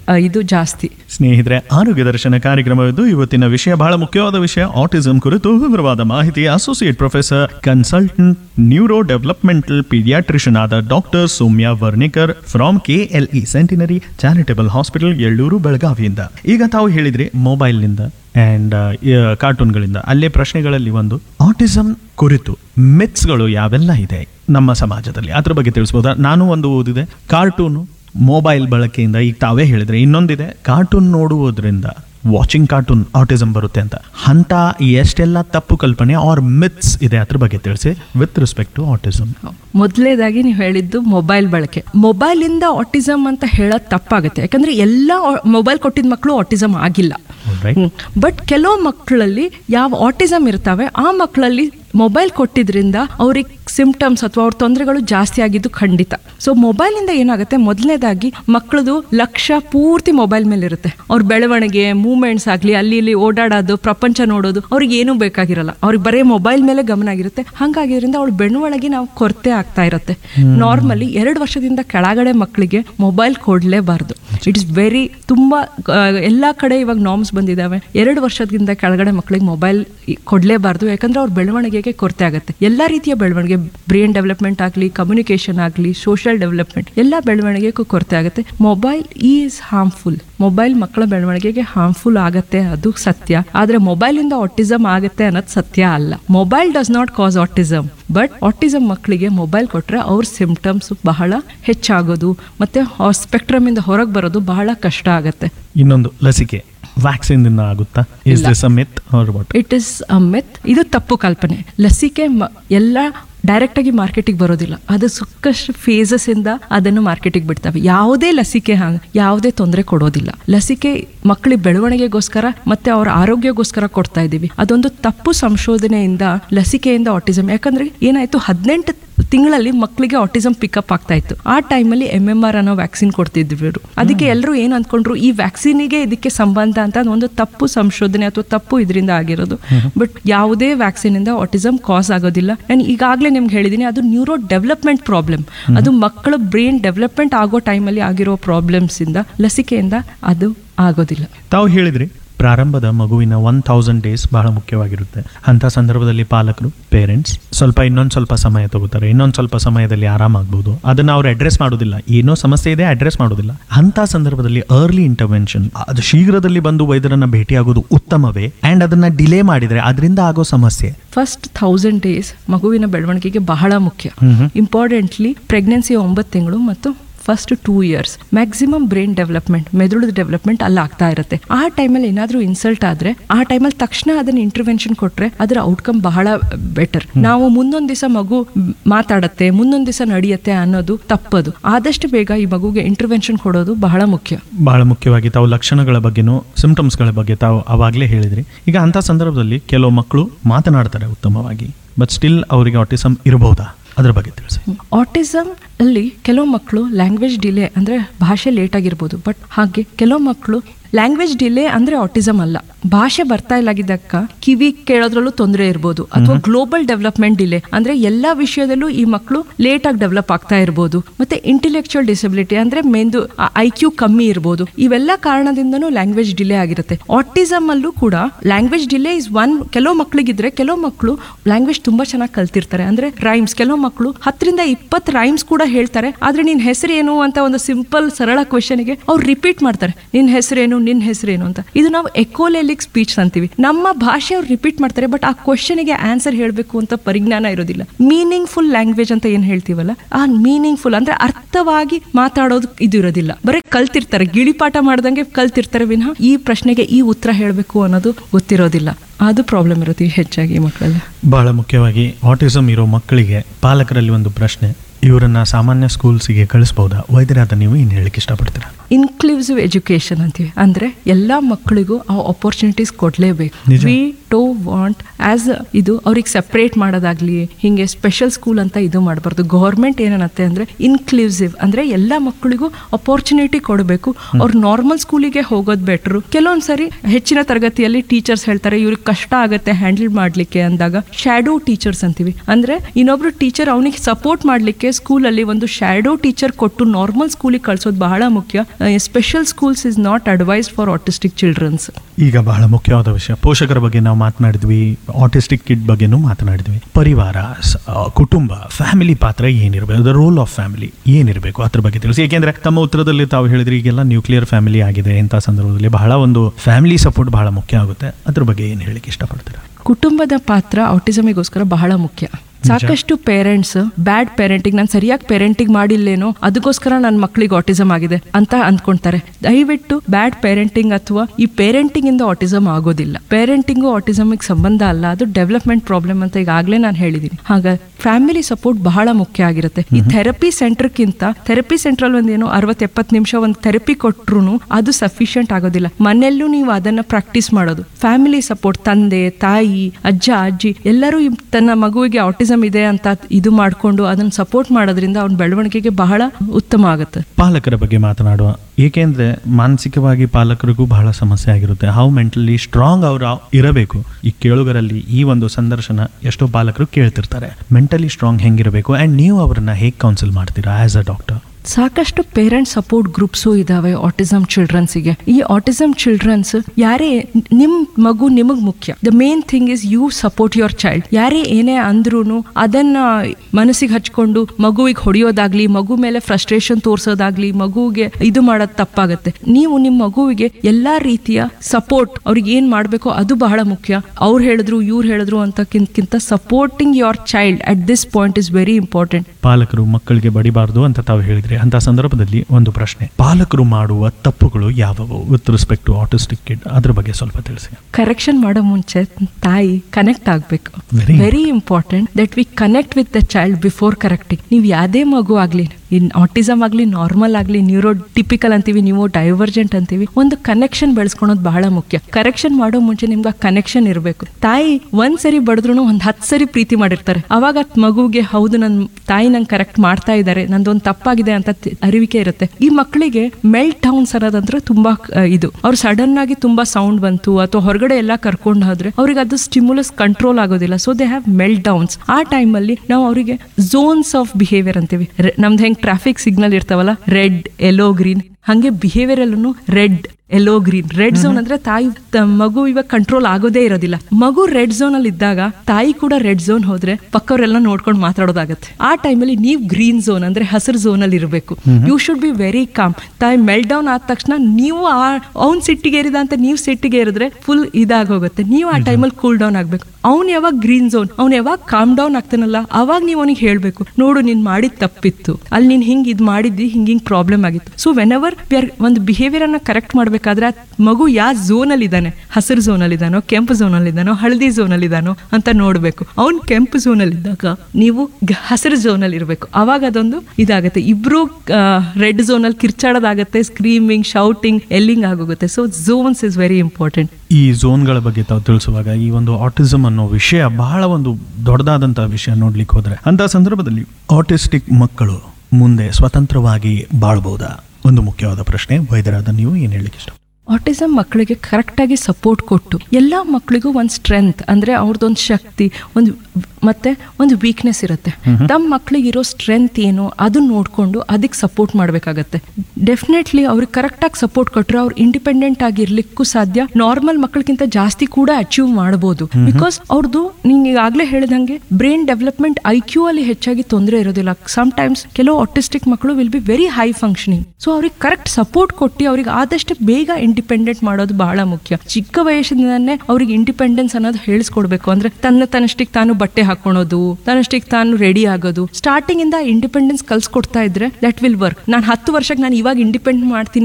ಆ, ಇದು ಜಾಸ್ತಿ ಸ್ನೇಹಿತರೆ ಆರೋಗ್ಯ ದರ್ಶನ ಕಾರ್ಯಕ್ರಮವಿದ್ದು ಇವತ್ತಿನ ವಿಷಯ ಬಹಳ ಮುಖ್ಯವಾದ ವಿಷಯ ಆಟಿಸಂ ಕುರಿತು ವಿವರವಾದ ಮಾಹಿತಿ associate professor consultant neuro developmental paediatrician ಆದ doctor Soumya Varnikar from K L E centenary charitable hospital Yellur ಬೆಳಗಾವಿಯಿಂದ ಈಗ ತಾವು ಹೇಳಿದ್ರಿ ಮೊಬೈಲ್ನಿಂದ ಅಂಡ್ ಕಾರ್ಟೂನ್ಗಳಿಂದ ಅಲ್ಲೇ ಪ್ರಶ್ನೆಗಳಲ್ಲಿ ಒಂದು ಆಟಿಸಂ ಕುರಿತು ಮಿತ್ಸ್ಗಳು ಯಾವೆಲ್ಲ ಇದೆ ನಮ್ಮ ಸಮಾಜದಲ್ಲಿ ಅದ್ರ ಬಗ್ಗೆ ತಿಳಿಸ್ಬೋದಾ ನಾನು ಒಂದು ಓದಿದೆ ಕಾರ್ಟೂನು ಮೊಬೈಲ್ ಬಳಕೆಯಿಂದ ಈಗ ತಾವೇ ಹೇಳಿದ್ರೆ ಇನ್ನೊಂದಿದೆ ಕಾರ್ಟೂನ್ ನೋಡುವುದರಿಂದ ವಾಚಿಂಗ್ ಕಾರ್ಟೂನ್ ಆಟಿಸಮ್ ಬರುತ್ತೆ ಅಂತ ಅಂತ ಎಷ್ಟೆಲ್ಲ ತಪ್ಪು ಕಲ್ಪನೆ ಆರ್ ಮಿತ್ಸ್ ಇದೆ ಅದ್ರ ಬಗ್ಗೆ ತಿಳಿಸಿ ವಿತ್ ರೆಸ್ಪೆಕ್ಟ್ ಟು ಆಟಿಸಮ್ ಮೊದಲೇದಾಗಿ ನೀವು ಹೇಳಿದ್ದು ಮೊಬೈಲ್ ಬಳಕೆ ಮೊಬೈಲ್ ಇಂದ ಆಟಿಸಮ್ ಅಂತ ಹೇಳೋದು ತಪ್ಪಾಗುತ್ತೆ ಯಾಕಂದ್ರೆ ಎಲ್ಲ ಮೊಬೈಲ್ ಕೊಟ್ಟಿದ ಮಕ್ಕಳು ಆಟಿಸಮ್ ಆಗಿಲ್ಲ ರೈಟ್ ಬಟ್ ಕೆಲವು ಮಕ್ಕಳಲ್ಲಿ ಯಾವ ಆಟಿಸಮ್ ಇರ್ತಾವೆ ಆ ಮಕ್ಕಳಲ್ಲಿ ಮೊಬೈಲ್ ಕೊಟ್ಟಿದ್ರಿಂದ ಅವ್ರಿಗೆ ಸಿಂಪ್ಟಮ್ಸ್ ಅಥವಾ ಅವ್ರ ತೊಂದರೆಗಳು ಜಾಸ್ತಿ ಆಗಿದ್ದು ಖಂಡಿತ ಸೊ ಮೊಬೈಲಿಂದ ಏನಾಗುತ್ತೆ ಮೊದಲನೇದಾಗಿ ಮಕ್ಕಳದು ಲಕ್ಷ್ಯ ಪೂರ್ತಿ ಮೊಬೈಲ್ ಮೇಲೆ ಇರುತ್ತೆ ಅವ್ರ ಬೆಳವಣಿಗೆ ಮೂವ್ಮೆಂಟ್ಸ್ ಆಗಲಿ ಅಲ್ಲಿ ಇಲ್ಲಿ ಓಡಾಡೋದು ಪ್ರಪಂಚ ನೋಡೋದು ಅವ್ರಿಗೆ ಏನೂ ಬೇಕಾಗಿರಲ್ಲ ಅವ್ರಿಗೆ ಬರೀ ಮೊಬೈಲ್ ಮೇಲೆ ಗಮನ ಆಗಿರುತ್ತೆ ಹಾಗಾಗಿದ್ರಿಂದ ಅವಳ ಬೆಳವಣಿಗೆ ನಾವು ಕೊರತೆ ಆಗ್ತಾ ಇರುತ್ತೆ ನಾರ್ಮಲಿ ಎರಡು ವರ್ಷದಿಂದ ಕೆಳಗಡೆ ಮಕ್ಕಳಿಗೆ ಮೊಬೈಲ್ ಕೊಡಲೇಬಾರ್ದು ಇಟ್ ಇಸ್ ವೆರಿ ತುಂಬಾ ಆ, ಎಲ್ಲಾ ಕಡೆ ಇವಾಗ ನಾರ್ಮ್ಸ್ ಬಂದಿದ್ದಾವೆ ಎರಡು ವರ್ಷದಿಂದ ಕೆಳಗಡೆ ಮಕ್ಕಳಿಗೆ ಮೊಬೈಲ್ ಕೊಡಲೇಬಾರ್ದು ಯಾಕಂದ್ರೆ ಅವ್ರ ಬೆಳವಣಿಗೆಗೆ ಕೊರತೆ ಆಗುತ್ತೆ ಎಲ್ಲ ರೀತಿಯ ಬೆಳವಣಿಗೆ ಬ್ರೈನ್ ಡೆವಲಪ್ಮೆಂಟ್ ಆಗಲಿ ಕಮ್ಯುನಿಕೇಶನ್ ಆಗಲಿ ಸೋಷಿಯಲ್ ಡೆವಲಪ್ಮೆಂಟ್ ಎಲ್ಲ ಬೆಳವಣಿಗೆಗೂ ಕೊರತೆ ಆಗುತ್ತೆ ಮೊಬೈಲ್ ಈಸ್ ಹಾರ್ಮ್ಫುಲ್ ಮೊಬೈಲ್ ಮಕ್ಕಳ ಬೆಳವಣಿಗೆಗೆ ಹಾರ್ಮ್ಫುಲ್ ಆಗತ್ತೆ ಅದು ಸತ್ಯ ಆದ್ರೆ ಮೊಬೈಲ್ ಇಂದ ಆಟಿಸಮ್ ಆಗತ್ತೆ ಅನ್ನೋದು ಸತ್ಯ ಅಲ್ಲ mobile does not cause autism but autism ಮಕ್ಕಳಿಗೆ ಮೊಬೈಲ್ ಕೊಟ್ರೆ ಅವ್ರ ಸಿಂಪ್ಟಮ್ಸ್ ಬಹಳ ಹೆಚ್ಚಾಗೋದು ಮತ್ತೆ ಸ್ಪೆಕ್ಟ್ರಮ್ ಇಂದ ಹೊರಗೆ ಬರೋದು ಬಹಳ ಕಷ್ಟ ಆಗತ್ತೆ ಇನ್ನೊಂದು ಲಸಿಕೆ ವ್ಯಾಕ್ಸಿನ್ ಇಂದ ಆಗುತ್ತಾ is this a myth or what it is a myth ಇದು ತಪ್ಪು ಕಲ್ಪನೆ ಲಸಿಕೆ ಮ- ಎಲ್ಲ ಡೈರೆಕ್ಟ್ ಆಗಿ ಮಾರ್ಕೆಟಿಗೆ ಬರೋದಿಲ್ಲ ಅದು ಸಾಕಷ್ಟು ಫೇಸಸ್ ಇಂದ ಅದನ್ನು ಮಾರ್ಕೆಟಿಗೆ ಬಿಡ್ತವೆ ಯಾವುದೇ ಲಸಿಕೆ ಹಾಗೆ ಯಾವುದೇ ತೊಂದರೆ ಕೊಡೋದಿಲ್ಲ ಲಸಿಕೆ ಮಕ್ಕಳಿಗೆ ಬೆಳವಣಿಗೆಗೋಸ್ಕರ ಮತ್ತೆ ಅವರ ಆರೋಗ್ಯಗೋಸ್ಕರ ಕೊಡ್ತಾ ಇದ್ದೀವಿ ಅದೊಂದು ತಪ್ಪು ಸಂಶೋಧನೆಯಿಂದ ಲಸಿಕೆಯಿಂದ ಆಟಿಸಮ್ ಯಾಕಂದ್ರೆ ಏನಾಯ್ತು ಹದಿನೆಂಟು ತಿಂಗಳಲ್ಲಿ ಮಕ್ಕಳಿಗೆ ಆಟಿಸಮ್ ಪಿಕಪ್ ಆಗ್ತಾ ಇತ್ತು ಆ ಟೈಮಲ್ಲಿ ಎಮ್ ಎಮ್ ಆರ್ ಅನ್ನೋ ವ್ಯಾಕ್ಸಿನ್ ಕೊಡ್ತಿದ್ವಿ ಇವ್ರು. ಅದಕ್ಕೆ ಎಲ್ಲರೂ ಏನು ಅಂದ್ಕೊಂಡ್ರು ಈ ವ್ಯಾಕ್ಸಿನಿಗೆ ಇದಕ್ಕೆ ಸಂಬಂಧ ಅಂತ ಒಂದು ತಪ್ಪು ಸಂಶೋಧನೆ ಅಥವಾ ತಪ್ಪು ಇದರಿಂದ ಆಗಿರೋದು ಬಟ್ ಯಾವುದೇ ವ್ಯಾಕ್ಸಿನ್ ಇಂದ ಆಟಿಸಮ್ ಕಾಸ್ ಆಗೋದಿಲ್ಲ ನಾನು ಈಗಾಗಲೇ ನಿಮ್ಗೆ ಹೇಳಿದ್ದೀನಿ ಅದು ನ್ಯೂರೋ ಡೆವಲಪ್ಮೆಂಟ್ ಪ್ರಾಬ್ಲಮ್ ಅದು ಮಕ್ಕಳ ಬ್ರೈನ್ ಡೆವಲಪ್ಮೆಂಟ್ ಆಗೋ ಟೈಮಲ್ಲಿ ಆಗಿರೋ ಪ್ರಾಬ್ಲಮ್ಸ್ ಇಂದ ಲಸಿಕೆಯಿಂದ ಅದು ಆಗೋದಿಲ್ಲ ತಾವು ಹೇಳಿದ್ರಿ ಪ್ರಾರಂಭದ ಮಗುವಿನ ಒನ್ ಥೌಸಂಡ್ ಡೇಸ್ ಬಹಳ ಮುಖ್ಯವಾಗಿರುತ್ತೆ ಅಂತ ಸಂದರ್ಭದಲ್ಲಿ ಪಾಲಕರು ಪೇರೆಂಟ್ಸ್ ಸ್ವಲ್ಪ ಇನ್ನೊಂದು ಸ್ವಲ್ಪ ಸಮಯ ತಗೋತಾರೆ ಇನ್ನೊಂದು ಸ್ವಲ್ಪ ಸಮಯದಲ್ಲಿ ಆರಾಮಾಗ್ಬೋದು ಅದನ್ನ ಅವ್ರು ಅಡ್ರೆಸ್ ಮಾಡೋದಿಲ್ಲ ಏನೋ ಸಮಸ್ಯೆ ಇದೆ ಅಡ್ರೆಸ್ ಮಾಡೋದಿಲ್ಲ ಅಂತ ಸಂದರ್ಭದಲ್ಲಿ ಅರ್ಲಿ ಇಂಟರ್ವೆನ್ಷನ್ ಅದು ಶೀಘ್ರದಲ್ಲಿ ಬಂದು ವೈದ್ಯರನ್ನ ಭೇಟಿಯಾಗೋದು ಉತ್ತಮವೇ ಅಂಡ್ ಅದನ್ನ ಡಿಲೇ ಮಾಡಿದ್ರೆ ಅದರಿಂದ ಆಗೋ ಸಮಸ್ಯೆ ಫಸ್ಟ್ ಥೌಸಂಡ್ ಡೇಸ್ ಮಗುವಿನ ಬೆಳವಣಿಗೆಗೆ ಬಹಳ ಮುಖ್ಯ ಇಂಪಾರ್ಟೆಂಟ್ಲಿ ಪ್ರೆಗ್ನೆನ್ಸಿ ಒಂಬತ್ತು ತಿಂಗಳು ಮತ್ತು first two years maximum brain development ಮೆದುಳದ ಡೆವಲಪ್ಮೆಂಟ್ ಅಲ್ಲಿ ಆಗ್ತಾ ಇರುತ್ತೆ ಆ ಟೈಮಲ್ಲಿ ಏನಾದರೂ ಇನ್ಸಲ್ಟ್ ಆದ್ರೆ ಆ ಟೈಮಲ್ಲಿ ತಕ್ಷಣ ಅದನ್ನ ಇಂಟರ್ವೆನ್ಷನ್ ಕೊಟ್ರೆ ಅದರ ಔಟ್ಕಮ್ ಬಹಳ ಬೆಟರ್ ನಾವು ಮುಂದೊಂದ್ ದಿವಸ ಮಗು ಮಾತಾಡತ್ತೆ ಮುಂದೊಂದ್ ದಿವಸ ನಡೆಯುತ್ತೆ ಅನ್ನೋದು ತಪ್ಪದು ಆದಷ್ಟು ಬೇಗ ಈ ಮಗುಗೆ ಇಂಟರ್ವೆನ್ಷನ್ ಕೊಡೋದು ಬಹಳ ಮುಖ್ಯ ಬಹಳ ಮುಖ್ಯವಾಗಿ ತಾವು ಲಕ್ಷಣಗಳ ಬಗ್ಗೆನೂ ಸಿಂಪ್ಟಮ್ಸ್ಗಳ ಬಗ್ಗೆ ತಾವು ಅವಾಗಲೇ ಹೇಳಿದ್ರಿ ಈಗ ಅಂಥ ಸಂದರ್ಭದಲ್ಲಿ ಕೆಲವು ಮಕ್ಕಳು ಮಾತನಾಡ್ತಾರೆ ಉತ್ತಮವಾಗಿ ಬಟ್ ಸ್ಟಿಲ್ ಅವರಿಗೆ ಆಟಿಸಮ್ ಇರಬಹುದಾ ಅದ್ರ ಬಗ್ಗೆ ತಿಳಿಸಿ ಆಟಿಸಮ್ ಅಲ್ಲಿ ಕೆಲವು ಮಕ್ಕಳು ಲ್ಯಾಂಗ್ವೇಜ್ ಡಿಲೇ ಅಂದ್ರೆ ಭಾಷೆ ಲೇಟ್ ಆಗಿರ್ಬೋದು ಬಟ್ ಹಾಗೆ ಕೆಲವು ಮಕ್ಕಳು ಲ್ಯಾಂಗ್ವೇಜ್ ಡಿಲೇ ಅಂದ್ರೆ ಆಟಿಸಮ್ ಅಲ್ಲ ಭಾಷೆ ಬರ್ತಾ ಇಲ್ಲಾಗಿದ್ದಕ್ಕ ಕಿವಿ ಕೇಳೋದ್ರಲ್ಲೂ ತೊಂದರೆ ಇರ್ಬೋದು ಅಥವಾ ಗ್ಲೋಬಲ್ ಡೆವಲಪ್ಮೆಂಟ್ ಡಿಲೇ ಅಂದ್ರೆ ಎಲ್ಲಾ ವಿಷಯದಲ್ಲೂ ಈ ಮಕ್ಕಳು ಲೇಟ್ ಆಗಿ ಡೆವಲಪ್ ಆಗ್ತಾ ಇರ್ಬೋದು ಮತ್ತೆ ಇಂಟೆಲೆಕ್ಚುಯಲ್ ಡಿಸಬಿಲಿಟಿ ಅಂದ್ರೆ ಮೆಂದು ಐ ಕ್ಯೂ ಕಮ್ಮಿ ಇರ್ಬೋದು ಇವೆಲ್ಲ ಕಾರಣದಿಂದನೂ ಲ್ಯಾಂಗ್ವೇಜ್ ಡಿಲೇ ಆಗಿರುತ್ತೆ ಆಟಿಸಮ್ ಅಲ್ಲೂ ಕೂಡ ಲ್ಯಾಂಗ್ವೇಜ್ ಡಿಲೇ ಇಸ್ ಒನ್ ಕೆಲವು ಮಕ್ಕಳಿಗಿದ್ರೆ ಕೆಲವು ಮಕ್ಕಳು ಲ್ಯಾಂಗ್ವೇಜ್ ತುಂಬಾ ಚೆನ್ನಾಗಿ ಕಲ್ತಿರ್ತಾರೆ ಅಂದ್ರೆ ರೈಮ್ಸ್ ಕೆಲವು ಮಕ್ಕಳು ಹತ್ತರಿಂದ ಇಪ್ಪತ್ತು ರೈಮ್ಸ್ ಕೂಡ ಹೇಳ್ತಾರೆ ಆದ್ರೆ ನಿನ್ ಹೆಸರೇನು ಅಂತ ಒಂದು ಸಿಂಪಲ್ ಸರಳ ಕ್ವೆಶನ್ಗೆ ಅವ್ರು ರಿಪೀಟ್ ಮಾಡ್ತಾರೆ ನಿನ್ ಹೆಸರೇನು ನಿನ್ ಹೆಸರೇನು ಅಂತ ಇದು ನಾವು ಎಕೋಲೆಲಿಕ್ ಸ್ಪೀಚ್ ಅಂತೀವಿ ನಮ್ಮ ಭಾಷೆ ಅವ್ರು ರಿಪೀಟ್ ಮಾಡ್ತಾರೆ ಬಟ್ ಆ ಕ್ವಶನ್ಗೆ ಆನ್ಸರ್ ಹೇಳಬೇಕು ಅಂತ ಪರಿಜ್ಞಾನ ಇರೋದಿಲ್ಲ ಮೀನಿಂಗ್ ಫುಲ್ ಲ್ಯಾಂಗ್ವೇಜ್ ಅಂತ ಏನ್ ಹೇಳ್ತೀವಲ್ಲ ಆ ಮೀನಿಂಗ್ ಫುಲ್ ಅಂದ್ರೆ ಅರ್ಥವಾಗಿ ಮಾತಾಡೋದು ಇದು ಇರೋದಿಲ್ಲ ಬರೀ ಕಲ್ತಿರ್ತಾರೆ ಗಿಳಿಪಾಠ ಮಾಡ್ದಂಗೆ ಕಲ್ತಿರ್ತಾರೆ ವಿನಃ ಈ ಪ್ರಶ್ನೆಗೆ ಈ ಉತ್ತರ ಹೇಳಬೇಕು ಅನ್ನೋದು ಗೊತ್ತಿರೋದಿಲ್ಲ ಅದು ಪ್ರಾಬ್ಲಮ್ ಇರುತ್ತೆ ಹೆಚ್ಚಾಗಿ ಈ ಮಕ್ಕಳಲ್ಲಿ ಬಹಳ ಮುಖ್ಯವಾಗಿ ಆಟಿಸಮ್ ಇರೋ ಮಕ್ಕಳಿಗೆ ಪಾಲಕರಲ್ಲಿ ಒಂದು ಪ್ರಶ್ನೆ ಇವರನ್ನ ಸಾಮಾನ್ಯ ಸ್ಕೂಲ್ಸಿಗೆ ಕಳಿಸ್ಬೋದಾ ವೈದ್ಯರಾದ ನೀವು ಏನು ಹೇಳಕ್ಕೆ ಇಷ್ಟಪಡ್ತೀರಾ ಇನ್ಕ್ಲೂಸಿವ್ ಎಜುಕೇಶನ್ ಅಂತೀವಿ ಅಂದ್ರೆ ಎಲ್ಲಾ ಮಕ್ಕಳಿಗೂ ಆ ಆಪರ್ಚುನಿಟೀಸ್ ಕೊಡ್ಲೇಬೇಕು ನಿಜ. ವಿ ಟು ವಾಂಟ್ ಆಸ್ ಇದು ಅವ್ರಿಗೆ ಸೆಪರೇಟ್ ಮಾಡೋದಾಗ್ಲಿ ಹಿಂಗೆ ಸ್ಪೆಷಲ್ ಸ್ಕೂಲ್ ಅಂತ ಇದು ಮಾಡಬಾರ್ದು ಗೌರ್ಮೆಂಟ್ ಏನನ್ನತ್ತೆ ಅಂದ್ರೆ ಇನ್ಕ್ಲೂಸಿವ್ ಅಂದ್ರೆ ಎಲ್ಲ ಮಕ್ಕಳಿಗೂ ಅಪರ್ಚುನಿಟಿ ಕೊಡಬೇಕು ಅವ್ರು ನಾರ್ಮಲ್ ಸ್ಕೂಲಿಗೆ ಹೋಗೋದು ಬೆಟ್ರು ಕೆಲವೊಂದ್ಸರಿ ಹೆಚ್ಚಿನ ತರಗತಿಯಲ್ಲಿ ಟೀಚರ್ಸ್ ಹೇಳ್ತಾರೆ ಇವ್ರಿಗೆ ಕಷ್ಟ ಆಗತ್ತೆ ಹ್ಯಾಂಡಲ್ ಮಾಡ್ಲಿಕ್ಕೆ ಅಂದಾಗ ಶ್ಯಾಡೋ ಟೀಚರ್ಸ್ ಅಂತೀವಿ ಅಂದ್ರೆ ಇನ್ನೊಬ್ರು ಟೀಚರ್ ಅವನಿಗೆ ಸಪೋರ್ಟ್ ಮಾಡ್ಲಿಕ್ಕೆ ಸ್ಕೂಲಲ್ಲಿ ಒಂದು ಶ್ಯಾಡೋ ಟೀಚರ್ ಕೊಟ್ಟು ನಾರ್ಮಲ್ ಸ್ಕೂಲಿಗೆ ಕಳ್ಸೋದು ಬಹಳ ಮುಖ್ಯ special schools is not advised for autistic childrens ಈಗ ಬಹಳ ಮುಖ್ಯವಾದ ವಿಷಯ ಪೋಷಕರ ಬಗ್ಗೆ ನಾವು ಮಾತನಾಡಿದ್ವಿ ಆಟಿಸ್ಟಿಕ್ ಕಿಡ್ ಬಗ್ಗೆನೂ ಮಾತನಾಡಿದ್ವಿ ಪರಿವಾರ ಸ- ಆ, ಕುಟುಂಬ ಫ್ಯಾಮಿಲಿ ಪಾತ್ರ ಏನಿರಬೇಕು ದ ರೋಲ್ ಆಫ್ ಫ್ಯಾಮಿಲಿ ಏನಿರಬೇಕು ಅದ್ರ ಬಗ್ಗೆ ತಿಳಿಸಿ ಏಕೆಂದ್ರೆ ತಮ್ಮ ಉತ್ತರದಲ್ಲಿ ತಾವು ಹೇಳಿದ್ರಿ ಈಗೆಲ್ಲ ನ್ಯೂಕ್ಲಿಯರ್ ಫ್ಯಾಮಿಲಿ ಆಗಿದೆ ಇಂಥ ಸಂದರ್ಭದಲ್ಲಿ ಬಹಳ ಒಂದು ಫ್ಯಾಮಿಲಿ ಸಪೋರ್ಟ್ ಬಹಳ ಮುಖ್ಯ ಆಗುತ್ತೆ ಅದ್ರ ಬಗ್ಗೆ ಏನು ಹೇಳಿಕ್ಕೆ ಇಷ್ಟಪಡ್ತೀರಾ ಕುಟುಂಬದ ಪಾತ್ರ ಆಟಿಸಮಿಗೋಸ್ಕರ ಬಹಳ ಮುಖ್ಯ ಸಾಕಷ್ಟು ಪೇರೆಂಟ್ಸ್ ಬ್ಯಾಡ್ ಪೇರೆಂಟಿಂಗ್ ನಾನು ಸರಿಯಾಗಿ ಪೇರೆಂಟಿಂಗ್ ಮಾಡಿಲ್ಲೇನೋ ಅದಕ್ಕೋಸ್ಕರ ನನ್ನ ಮಕ್ಕಳಿಗೆ ಆಟಿಸಮ್ ಆಗಿದೆ ಅಂತ ಅಂದ್ಕೊಂತಾರೆ ದಯವಿಟ್ಟು ಬ್ಯಾಡ್ ಪೇರೆಂಟಿಂಗ್ ಅಥವಾ ಈ ಪೇರೆಂಟಿಂಗ್ ಇಂದ ಆಟಿಸಮ್ ಆಗೋದಿಲ್ಲ ಪೇರೆಂಟಿಂಗು ಆಟಿಸಮ್ಗೆ ಸಂಬಂಧ ಅಲ್ಲ ಅದು ಡೆವಲಪ್ಮೆಂಟ್ ಪ್ರಾಬ್ಲಮ್ ಅಂತ ಈಗಾಗಲೇ ನಾನು ಹೇಳಿದ್ದೀನಿ ಹಾಗ ಫ್ಯಾಮಿಲಿ ಸಪೋರ್ಟ್ ಬಹಳ ಮುಖ್ಯ ಆಗಿರುತ್ತೆ ಈ ಥೆರಪಿ ಸೆಂಟರ್ಗಿಂತ ಥೆರಪಿ ಸೆಂಟ್ರಲ್ ಒಂದೇನು ಅರವತ್ ಎಪ್ಪತ್ತು ನಿಮಿಷ ಒಂದು ಥೆರಪಿ ಕೊಟ್ರು ಅದು ಸಫಿಷಿಯಂಟ್ ಆಗೋದಿಲ್ಲ ಮನೆಯಲ್ಲೂ ನೀವು ಅದನ್ನ ಪ್ರಾಕ್ಟೀಸ್ ಮಾಡೋದು ಫ್ಯಾಮಿಲಿ ಸಪೋರ್ಟ್ ತಂದೆ ತಾಯಿ ಅಜ್ಜ ಅಜ್ಜಿ ಎಲ್ಲರೂ ಈ ತನ್ನ ಮಗುವಿಗೆ ಆಟಿಸಮ್ ಇದೆ ಅಂತ ಇದು ಮಾಡಿಕೊಂಡು ಅದನ್ನ ಸಪೋರ್ಟ್ ಮಾಡೋದ್ರಿಂದ ಅವನ ಬೆಳವಣಿಗೆಗೆ ಬಹಳ ಉತ್ತಮ ಆಗುತ್ತೆ ಪಾಲಕರ ಬಗ್ಗೆ ಮಾತನಾಡುವ ಏಕೆಂದ್ರೆ ಮಾನಸಿಕವಾಗಿ ಪಾಲಕರಿಗೂ ಬಹಳ ಸಮಸ್ಯೆ ಆಗಿರುತ್ತೆ ಹೌ ಮೆಂಟಲಿ ಸ್ಟ್ರಾಂಗ್ ಅವರು ಇರಬೇಕು ಈ ಕೇಳುಗರಲ್ಲಿ ಈ ಒಂದು ಸಂದರ್ಶನ ಎಷ್ಟೋ ಪಾಲಕರು ಕೇಳ್ತಿರ್ತಾರೆ ಮೆಂಟಲಿ ಸ್ಟ್ರಾಂಗ್ ಹೆಂಗಿರಬೇಕು ಅಂಡ್ ನೀವು ಅವರನ್ನ ಹೇಗೆ ಕೌನ್ಸಿಲ್ ಮಾಡ್ತೀರಾ ಆಸ್ ಅ ಡಾಕ್ಟರ್ ಸಾಕಷ್ಟು ಪೇರೆಂಟ್ ಸಪೋರ್ಟ್ ಗ್ರೂಪ್ಸು ಇದಾವೆ ಆಟಿಸಮ್ ಚಿಲ್ಡ್ರನ್ಸಿಗೆ ಈ ಆಟಿಸಮ್ ಚಿಲ್ಡ್ರನ್ಸ್ ಯಾರೇ ನಿಮ್ ಮಗು ನಿಮಗ್ ಮುಖ್ಯ the main thing is you support your child ಯಾರೇ ಏನೇ ಅಂದ್ರೂ ಅದನ್ನ ಮನಸ್ಸಿಗೆ ಹಚ್ಕೊಂಡು ಮಗುವಿಗೆ ಹೊಡೆಯೋದಾಗ್ಲಿ ಮಗು ಮೇಲೆ ಫ್ರಸ್ಟ್ರೇಷನ್ ತೋರ್ಸೋದಾಗ್ಲಿ ಮಗುವಿಗೆ ಇದು ಮಾಡೋದು ತಪ್ಪಾಗತ್ತೆ ನೀವು ನಿಮ್ಮ ಮಗುವಿಗೆ ಎಲ್ಲಾ ರೀತಿಯ ಸಪೋರ್ಟ್ ಅವ್ರಿಗೆ ಏನ್ ಮಾಡ್ಬೇಕೋ ಅದು ಬಹಳ ಮುಖ್ಯ ಅವ್ರು ಹೇಳಿದ್ರು ಇವ್ರು ಹೇಳಿದ್ರು ಅಂತಕ್ಕಿಂತ supporting your child at this point is very important ಪಾಲಕರು ಮಕ್ಕಳಿಗೆ ಬಡಿಬಾರ್ದು ಅಂತ ತಾವು ಹೇಳಿದ್ರಿ ಅಂತ ಸಂದರ್ಭದಲ್ಲಿ ಒಂದು ಪ್ರಶ್ನೆ ಪಾಲಕರು ಮಾಡುವ ತಪ್ಪುಗಳು ಯಾವುವು with respect to autistic kid ಅದ್ರ ಬಗ್ಗೆ ಸ್ವಲ್ಪ ತಿಳಿಸಿ ಕರೆಕ್ಷನ್ ಮಾಡೋ ಮುಂಚೆ ತಾಯಿ ಕನೆಕ್ಟ್ ಆಗಬೇಕು Very very important that we connect with the child before correcting ನೀವು ಯಾವುದೇ ಮಗು ಆಗಲಿ ಇನ್ ಆಟಿಸಮ್ ಆಗಲಿ ನಾರ್ಮಲ್ ಆಗಲಿ ನ್ಯೂರೋ ಟಿಪಿಕಲ್ ಅಂತೀವಿ ನೀವು ಡೈವರ್ಜೆಂಟ್ ಅಂತೀವಿ ಒಂದು ಕನೆಕ್ಷನ್ ಬೆಳೆಸ್ಕೊಳೋದು ಬಹಳ ಮುಖ್ಯ ಕರೆಕ್ಷನ್ ಮಾಡೋ ಮುಂಚೆ ನಿಮ್ಗೆ ಆ ಕನೆಕ್ಷನ್ ಇರಬೇಕು ತಾಯಿ ಒಂದ್ ಸರಿ ಬಡಿದ್ರು ಒಂದ್ ಹತ್ತು ಸರಿ ಪ್ರೀತಿ ಮಾಡಿರ್ತಾರೆ ಅವಾಗ ಅದ್ ಮಗುಗೆ ಹೌದು ನನ್ನ ತಾಯಿ ನಂಗೆ ಕರೆಕ್ಟ್ ಮಾಡ್ತಾ ಇದ್ದಾರೆ ನಂದೊಂದು ತಪ್ಪಾಗಿದೆ ಅಂತ ತಿ- ಅರಿವಿಕೆ ಇರುತ್ತೆ ಈ ಮಕ್ಕಳಿಗೆ ಮೆಲ್ಟ್ ಡೌನ್ಸ್ ಅನ್ನೋದಂದ್ರೆ ತುಂಬಾ ಆ, ಇದು ಅವ್ರು ಸಡನ್ ಆಗಿ ತುಂಬಾ ಸೌಂಡ್ ಬಂತು ಅಥವಾ ಹೊರಗಡೆ ಎಲ್ಲ ಕರ್ಕೊಂಡು ಹೋದ್ರೆ ಅವ್ರಿಗೆ ಅದು ಸ್ಟಿಮ್ಯುಲಸ್ ಕಂಟ್ರೋಲ್ ಆಗೋದಿಲ್ಲ so they have meltdowns ಆ ಟೈಮಲ್ಲಿ ನಾವು ಅವರಿಗೆ ಝೋನ್ಸ್ ಆಫ್ ಬಿಹೇವಿಯರ್ ಅಂತೀವಿ ರೆ- ನಮ್ದು ಹೆಂಗ್ ಟ್ರಾಫಿಕ್ ಸಿಗ್ನಲ್ ಇರ್ತಾವಲ್ಲ ರೆಡ್ ಎಲ್ಲೋ ಗ್ರೀನ್ ಹಂಗೆ ಬಿಹೇವಿಯರ್ ಅಲ್ಲೂ red yellow green red zone ಅಂದ್ರೆ ತಾಯಿ ತ- ಮಗು ಇವಾಗ ಕಂಟ್ರೋಲ್ ಆಗೋದೇ ಇರೋದಿಲ್ಲ ಮಗು ರೆಡ್ ಝೋನ್ ಅಲ್ಲಿ ಇದ್ದಾಗ ತಾಯಿ ಕೂಡ ರೆಡ್ ಝೋನ್ ಹೋದ್ರೆ ಪಕ್ಕವರೆಲ್ಲ ನೋಡ್ಕೊಂಡು ಮಾತಾಡೋದಾಗತ್ತೆ ಆ ಟೈಮಲ್ಲಿ ನೀವು ಗ್ರೀನ್ ಝೋನ್ ಅಂದ್ರೆ ಹಸಿರು ಝೋನ್ ಅಲ್ಲಿ ಇರಬೇಕು you should be very calm ತಾಯಿ ಮೆಲ್ಟ್ ಡೌನ್ ಆದ ತಕ್ಷಣ ನೀವು ಆ ಅವ್ನ್ ಸಿಟ್ಟಿಗೆ ಏರಿದ ಅಂತ ನೀವು ಸಿಟ್ಟಿಗೆ ಏರಿದ್ರೆ ಫುಲ್ ಇದಾಗಿ ಹೋಗುತ್ತೆ ನೀವು ಆ ಟೈಮಲ್ಲಿ ಕೂಲ್ ಡೌನ್ ಆಗ್ಬೇಕು ಅವ್ನು ಯಾವಾಗ ಗ್ರೀನ್ ಝೋನ್ ಅವ್ನು ಯಾವಾಗ ಕಾಮ್ ಡೌನ್ ಆಗ್ತಾನಲ್ಲ ಅವಾಗ ನೀವು ಅವನಿಗೆ ಹೇಳ್ಬೇಕು ನೋಡು ನೀನ್ ಮಾಡಿದ ತಪ್ಪಿತ್ತು ಅಲ್ಲಿ ನೀನ್ ಹಿಂಗ್ ಇದ್ ಮಾಡಿದ್ದಿ ಹಿಂಗ್ ಹಿಂಗ್ ಪ್ರಾಬ್ಲಮ್ ಆಗಿತ್ತು so whenever we are ಒಂದು ಬಿಹೇವಿಯರ್ ಅನ್ನ ಕರೆಕ್ಟ್ ಮಾಡ್ಬೇಕಾದ್ರೆ ಆ ಮಗು ಯಾವ ಝೋನ್ ಅಲ್ಲಿ ಇದ್ದಾನೆ ಹಸಿರು ಝೋನ್ ಅಲ್ಲಿ ಇದ್ದಾನೋ ಕೆಂಪು ಝೋನ್ ಅಲ್ಲಿ ಇದ್ದಾನೋ ಹಳದಿ ಝೋನ್ ಅಲ್ಲಿ ಇದ್ದಾನೋ ಅಂತ ನೋಡ್ಬೇಕು ಅವ್ನ್ ಕೆಂಪು ಝೋನ್ ಅಲ್ಲಿ ಇದ್ದಾಗ ನೀವು ಗ- ಹಸಿರು ಝೋನ್ ಅಲ್ಲಿ ಇರಬೇಕು ಅವಾಗ ಅದೊಂದು ಇದಾಗುತ್ತೆ ಇಬ್ರು ರೆಡ್ ಝೋನ್ ಅಲ್ಲಿ ಕಿರ್ಚಾಡೋದಾಗತ್ತೆ ಸ್ಕ್ರೀಮಿಂಗ್ ಶೌಟಿಂಗ್ ಎಲ್ಲಿಂಗ್ ಆಗೋಗುತ್ತೆ so zones is very important ಈ ಝೋನ್ಗಳ ಬಗ್ಗೆ ತಾವು ತಿಳಿಸುವಾಗ ಈ ಒಂದು ಆಟಿಸಮ್ ಅನ್ನೋ ವಿಷಯ ಬಹಳ ಒಂದು ದೊಡ್ಡದಾದಂತಹ ವಿಷಯ ನೋಡ್ಲಿಕ್ಕೆ ಹೋದ್ರೆ ಅಂತ ಸಂದರ್ಭದಲ್ಲಿ ಆಟಿಸ್ಟಿಕ್ ಮಕ್ಕಳು ಮುಂದೆ ಸ್ವತಂತ್ರವಾಗಿ ಬಾಳ್ಬಹುದಾ ಒಂದು ಮುಖ್ಯವಾದ ಪ್ರಶ್ನೆ ವೈದ್ಯರಾದ ನೀವು ಏನ್ ಹೇಳಿಕ್ಕೆ ಇಷ್ಟ ಆಟಿಸಮ್ ಮಕ್ಕಳಿಗೆ ಕರೆಕ್ಟಾಗಿ ಸಪೋರ್ಟ್ ಕೊಟ್ಟು ಎಲ್ಲ ಮಕ್ಕಳಿಗೂ ಒಂದು ಸ್ಟ್ರೆಂತ್ ಅಂದರೆ ಅವ್ರದ್ದೊಂದು ಶಕ್ತಿ ಒಂದು ಮತ್ತೆ ಒಂದು ವೀಕ್ನೆಸ್ ಇರುತ್ತೆ ತಮ್ಮ ಮಕ್ಕಳಿಗೆ ಇರೋ ಸ್ಟ್ರೆಂತ್ ಏನು ಅದನ್ನ ನೋಡಿಕೊಂಡು ಅದಕ್ಕೆ ಸಪೋರ್ಟ್ ಮಾಡಬೇಕಾಗತ್ತೆ ಡೆಫಿನೆಟ್ಲಿ ಅವ್ರಿಗೆ ಕರೆಕ್ಟಾಗಿ ಸಪೋರ್ಟ್ ಕೊಟ್ಟರೆ ಅವ್ರು ಇಂಡಿಪೆಂಡೆಂಟ್ ಆಗಿರ್ಲಿಕ್ಕೂ ಸಾಧ್ಯ ನಾರ್ಮಲ್ ಮಕ್ಕಳಿಗಿಂತ ಜಾಸ್ತಿ ಕೂಡ ಅಚೀವ್ ಮಾಡ್ಬೋದು ಬಿಕಾಸ್ ಅವ್ರದ್ದು ನೀನು ಈಗಾಗಲೇ ಹೇಳಿದಂಗೆ ಬ್ರೈನ್ ಡೆವಲಪ್ಮೆಂಟ್ ಐ ಕ್ಯೂ ಅಲ್ಲಿ ಹೆಚ್ಚಾಗಿ ತೊಂದರೆ ಇರೋದಿಲ್ಲ ಸಮ್ ಟೈಮ್ಸ್ ಕೆಲವು ಆಟಿಸ್ಟಿಕ್ ಮಕ್ಕಳು will be very high functioning so ಅವ್ರಿಗೆ ಕರೆಕ್ಟ್ ಸಪೋರ್ಟ್ ಕೊಟ್ಟು ಅವ್ರಿಗೆ ಆದಷ್ಟು ಬೇಗ ಇಂಡಿಪೆಂಡೆಂಟ್ ಮಾಡೋದು ಬಹಳ ಮುಖ್ಯ ಚಿಕ್ಕ ವಯಸ್ಸಿನಿಂದನೇ ಅವ್ರಿಗೆ ಇಂಡಿಪೆಂಡೆನ್ಸ್ ಅನ್ನೋದು ಹೇಳಿಸ್ಕೊಡ್ಬೇಕು ಅಂದ್ರೆ ತನ್ನ ತನ್ನಷ್ಟಿಗೆ ತಾನು ಬಟ್ಟೆ ಹಾಕೊಳೋದು ತನ್ನಷ್ಟಿಗೆ ತಾನು ರೆಡಿ ಆಗೋದು ಸ್ಟಾರ್ಟಿಂಗ್ ಇಂದ ಇಂಡಿಪೆಂಡೆನ್ಸ್ ಕಲ್ಸ್ಕೊಡ್ತಾ ಇದ್ರೆ ದಟ್ ವಿಲ್ ವರ್ಕ್ ನಾನು ಹತ್ತು ವರ್ಷಕ್ಕೆ ನಾನು ಇವಾಗ ಇಂಡಿಪೆಂಡೆಂಟ್ ಮಾಡ್ತೀನಿ